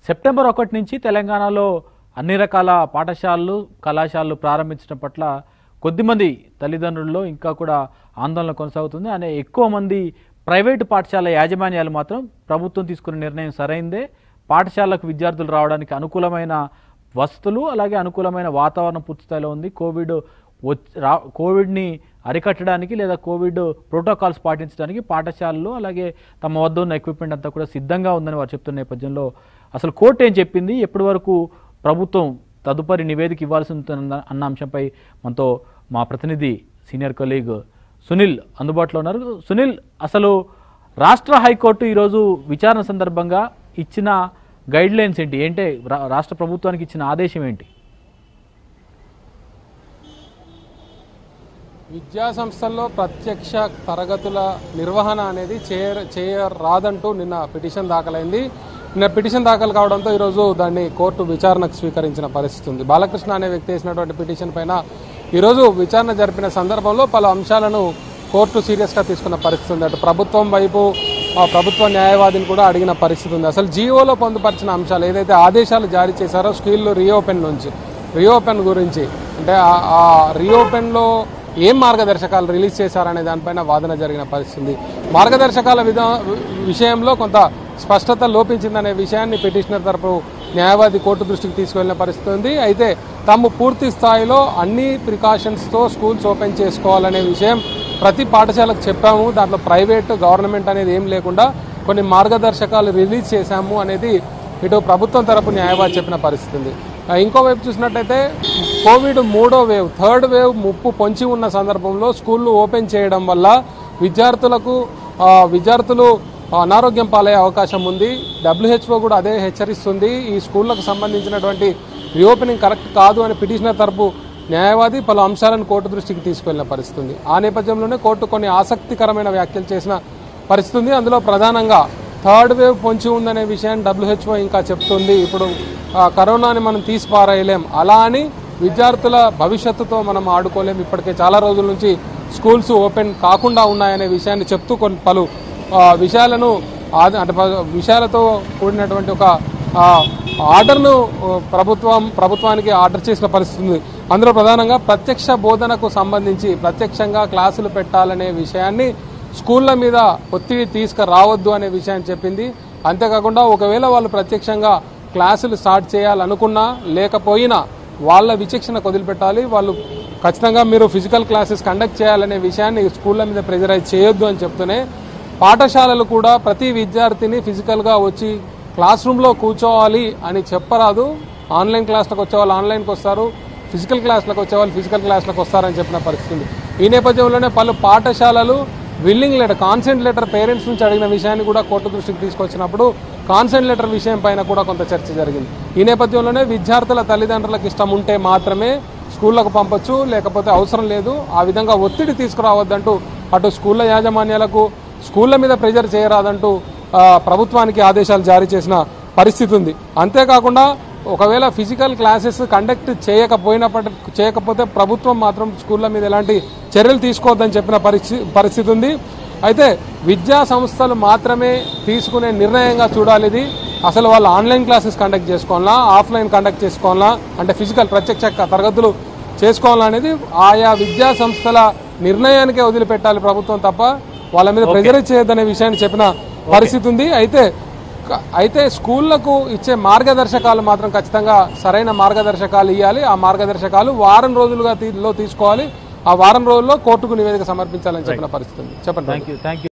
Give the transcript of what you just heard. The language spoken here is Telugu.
సెప్టెంబర్ ఒకటి నుంచి తెలంగాణలో అన్ని రకాల పాఠశాలలు కళాశాలలు ప్రారంభించడం పట్ల కొద్దిమంది తల్లిదండ్రుల్లో ఇంకా కూడా ఆందోళన కొనసాగుతుంది అనే ఎక్కువ మంది ప్రైవేటు పాఠశాల యాజమాన్యాలు మాత్రం ప్రభుత్వం తీసుకున్న నిర్ణయం సరైందే పాఠశాలకు విద్యార్థులు రావడానికి అనుకూలమైన వసతులు అలాగే అనుకూలమైన వాతావరణం పూర్తిస్థాయిలో ఉంది కోవిడ్ వచ్- రా కోవిడ్ని అరికట్టడానికి లేదా కోవిడ్ ప్రోటోకాల్స్ పాటించడానికి పాఠశాలలు అలాగే తమ వద్ద ఉన్న ఎక్విప్మెంట్ అంతా కూడా సిద్ధంగా ఉందని వారు చెప్తున్న నేపథ్యంలో అసలు కోర్టు ఏం చెప్పింది ఎప్పటి వరకు ప్రభుత్వం తదుపరి నివేదిక ఇవ్వాల్సి ఉంటుందన్న అన్న అంశంపై మనతో మా ప్రతినిధి సీనియర్ కొలీగ్ సునీల్ అందుబాటులో ఉన్నారు సునీల్ అసలు రాష్ట్ర హైకోర్టు ఈరోజు విచారణ సందర్భంగా ఇచ్చిన గైడ్ లైన్స్ ఏంటి ఏంటే రా- రాష్ట్ర ప్రభుత్వానికి ఇచ్చిన ఆదేశం ఏంటి విద్యా సంస్థల్లో ప్రత్యక్ష తరగతుల నిర్వహణ అనేది చేయ చేయరాదంటూ నిన్న పిటిషన్ దాఖలైంది నిన్న పిటిషన్ దాఖలు కావడంతో ఈరోజు దాన్ని కోర్టు విచారణకు స్వీకరించిన పరిస్థితి ఉంది బాలకృష్ణ అనే వ్యక్తి వేసినటువంటి పిటిషన్ పైన ఈరోజు విచారణ జరిపిన సందర్భంలో పలు అంశాలను కోర్టు సీరియస్గా తీసుకున్న పరిస్థితి ఉంది అటు ప్రభుత్వం వైపు ఆ ప్రభుత్వ న్యాయవాదిని కూడా అడిగిన పరిస్థితి ఉంది అసలు జీవోలో పొందుపరిచిన అంశాలు ఏదైతే ఆదేశాలు జారీ చేశారో స్కూళ్ళు రీఓపెన్ నుంచి రీఓపెన్ గురించి అంటే ఆ- ఆ రీఓపెన్లో ఏం మార్గదర్శకాలు రిలీజ్ చేశారనే దానిపైన వాదన జరిగిన పరిస్థితి ఉంది. మార్గదర్శకాల విధా విషయంలో కొంత స్పష్టత లోపించిందనే విషయాన్ని పిటిషనర్ తరపు న్యాయవాది కోర్టు దృష్టికి తీసుకెళ్లిన పరిస్థితి ఉంది అయితే తాము పూర్తి స్థాయిలో అన్ని ప్రికాషన్స్తో స్కూల్స్ ఓపెన్ చేసుకోవాలనే విషయం ప్రతి పాఠశాలకు చెప్పాము దాంట్లో ప్రైవేట్ గవర్నమెంట్ అనేది ఏం లేకుండా కొన్ని మార్గదర్శకాలు రిలీజ్ చేశాము అనేది ఇటు ప్రభుత్వం తరపు న్యాయవాది చెప్పిన పరిస్థితి ఉంది ఆ, ఇంకోవైపు చూసినట్టయితే కోవిడ్ మూడో వేవ్ థర్డ్ వేవ్ ముప్పు పొంచి ఉన్న సందర్భంలో స్కూళ్ళు ఓపెన్ చేయడం వల్ల విద్యార్థులకు ఆ, విద్యార్థులు అనారోగ్యం పాలయ్యే అవకాశం ఉంది డబ్ల్యూహెచ్ఓ కూడా అదే హెచ్చరిస్తుంది ఈ స్కూళ్ళకు సంబంధించినటువంటి రీఓపెనింగ్ కరెక్ట్ కాదు అని పిటిషనర్ తరపు న్యాయవాది పలు అంశాలను కోర్టు దృష్టికి తీసుకెళ్లిన పరిస్థితి ఉంది ఆ నేపథ్యంలోనే కోర్టు కొన్ని ఆసక్తికరమైన వ్యాఖ్యలు చేసిన పరిస్థితి ఉంది అందులో ప్రధానంగా థర్డ్ వేవ్ పొంచి ఉందనే విషయాన్ని డబ్ల్యూహెచ్ఓ ఇంకా చెప్తుంది ఇప్పుడు ఆ, కరోనాని మనం తీసి పారేయలేం అలా అని విద్యార్థుల భవిష్యత్తుతో మనం ఆడుకోలేం ఇప్పటికే చాలా రోజుల నుంచి స్కూల్స్ ఓపెన్ కాకుండా ఉన్నాయనే విషయాన్ని చెప్తూ కొన్ని పలు ఆ, విషయాలను ఆద- అంటే ప- విషయాలతో కూడినటువంటి ఒక ఆ, ఆర్డర్ను ఆ, ప్రభుత్వం ప్రభుత్వానికి ఆర్డర్ చేసిన పరిస్థితి ఉంది అందులో ప్రధానంగా ప్రత్యక్ష బోధనకు సంబంధించి ప్రత్యక్షంగా క్లాసులు పెట్టాలనే విషయాన్ని స్కూళ్ళ మీద ఒత్తిడి తీసుకురావద్దు అనే విషయాన్ని చెప్పింది అంతేకాకుండా ఒకవేళ వాళ్ళు ప్రత్యక్షంగా క్లాసులు స్టార్ట్ చేయాలనుకున్నా లేకపోయినా వాళ్ళ విచక్షణ వదిలిపెట్టాలి వాళ్ళు ఖచ్చితంగా మీరు ఫిజికల్ క్లాసెస్ కండక్ట్ చేయాలనే విషయాన్ని స్కూళ్ళ మీద ప్రెజరైజ్ చేయొద్దు అని చెప్తూనే పాఠశాలలు కూడా ప్రతి విద్యార్థిని ఫిజికల్గా వచ్చి క్లాస్ రూమ్లో కూర్చోవాలి అని చెప్పరాదు ఆన్లైన్ క్లాస్లకు వచ్చే వాళ్ళు ఆన్లైన్కి వస్తారు ఫిజికల్ క్లాస్లకు వచ్చే వాళ్ళు ఫిజికల్ క్లాస్లకు వస్తారని చెప్పిన పరిస్థితి ఉంది ఈ నేపథ్యంలోనే పలు పాఠశాలలు willing letter consent letter parents నుంచి అడిగిన విషయాన్ని కూడా కోర్టు దృష్టికి తీసుకొచ్చినప్పుడు కాన్సెంట్ లెటర్ విషయం పైన కూడా కొంత చర్చ జరిగింది ఈ నేపథ్యంలోనే విద్యార్థుల తల్లిదండ్రులకు ఇష్టం ఉంటే మాత్రమే స్కూళ్ళకు పంపొచ్చు లేకపోతే అవసరం లేదు ఆ విధంగా ఒత్తిడి తీసుకురావద్దంటూ అటు స్కూళ్ళ యాజమాన్యాలకు స్కూళ్ళ మీద ప్రెజర్ చేయరాదంటూ ఆ, ప్రభుత్వానికి ఆదేశాలు జారీ చేసిన పరిస్థితి ఉంది అంతేకాకుండా ఒకవేళ ఫిజికల్ క్లాసెస్ కండక్ట్ చేయకపోయినప్పటి చేయకపోతే ప్రభుత్వం మాత్రం స్కూళ్ళ మీద ఎలాంటి చర్యలు తీసుకోవద్దని చెప్పిన పరిస్థితి పరిస్థితి ఉంది అయితే విద్యా సంస్థలు మాత్రమే తీసుకునే నిర్ణయంగా చూడాలి ఇది అసలు వాళ్ళు ఆన్లైన్ క్లాసెస్ కండక్ట్ చేసుకోవాలా ఆఫ్లైన్ కండక్ట్ చేసుకోవాలా అంటే ఫిజికల్ ప్రత్యక్ష తరగతులు చేసుకోవాలా అనేది ఆయా విద్యా సంస్థల నిర్ణయానికే వదిలిపెట్టాలి ప్రభుత్వం తప్ప వాళ్ళ మీద ప్రెజరైజ్ చేయొద్దనే విషయాన్ని చెప్పిన పరిస్థితి ఉంది అయితే క- అయితే స్కూళ్లకు ఇచ్చే మార్గదర్శకాలు మాత్రం ఖచ్చితంగా సరైన మార్గదర్శకాలు ఇవ్వాలి ఆ మార్గదర్శకాలు వారం రోజులుగా తీ- లో తీసుకోవాలి ఆ వారం రోజుల్లో కోర్టుకు నివేదిక సమర్పించాలని చెప్పిన పరిస్థితి ఉంది చెప్పండి థ్యాంక్ యూ థ్యాంక్ యూ